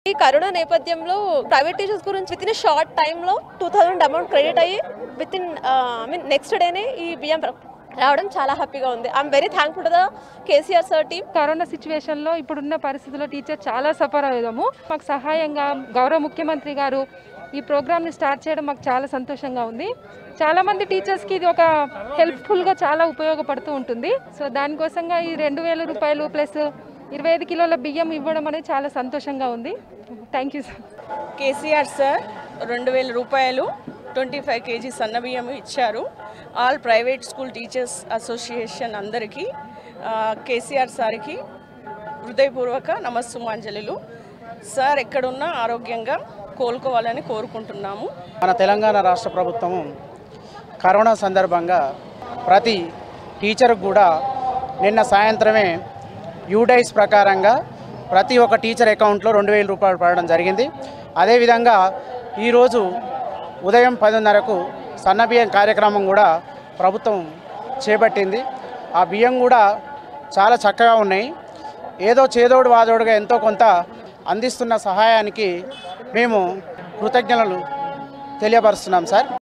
ఈ కరోనా నేపథ్యంలో private teachers గురించి విత్ ఇన్ షార్ట్ టైంలో టూ థౌసండ్ అమౌంట్ క్రెడిట్ అయ్యి within I mean next డేనే ఈ బియ్యం రావడం చాలా హ్యాపీగా ఉంది I'm very thankful to the KCR sir team corona సిచ్యువేషన్లో ఇప్పుడున్న పరిస్థితుల్లో టీచర్ చాలా సఫర్ అయ్యాము మాకు సహాయంగా గౌరవ ముఖ్యమంత్రి గారు ఈ ప్రోగ్రామ్ని స్టార్ట్ చేయడం మాకు చాలా సంతోషంగా ఉంది చాలామంది టీచర్స్కి ఇది ఒక హెల్ప్ఫుల్గా చాలా ఉపయోగపడుతూ ఉంటుంది సో దానికోసంగా ఈ రెండు వేల రూపాయలు ప్లస్ ఇరవై ఐదు కిలోల బియ్యం ఇవ్వడం అనేది చాలా సంతోషంగా ఉంది thank you sir KCR sir రెండు వేల రూపాయలు ట్వంటీ ఫైవ్ కేజీ సన్నబియ్యం ఇచ్చారు all private school teachers association అందరికీ ఆ, కేసీఆర్ సార్కి హృదయపూర్వక నమస్సుమాంజలిలు సార్ ఎక్కడున్నా ఆరోగ్యంగా కోలుకోవాలని కోరుకుంటున్నాము మన తెలంగాణ రాష్ట్ర ప్రభుత్వము కరోనా సందర్భంగా ప్రతి టీచర్కు కూడా నిన్న సాయంత్రమే యూడైస్ ప్రకారంగా ప్రతి ఒక్క టీచర్ అకౌంట్లో రెండు వేల రూపాయలు పడడం జరిగింది అదేవిధంగా ఈరోజు ఉదయం పదిన్నరకు సన్నబియ్యం కార్యక్రమం కూడా ప్రభుత్వం చేపట్టింది ఆ బియ్యం కూడా చాలా చక్కగా ఉన్నాయి ఏదో చేదోడు వాదోడుగా ఎంతో కొంత అందిస్తున్న సహాయానికి మేము కృతజ్ఞతలు తెలియపరుస్తున్నాం సార్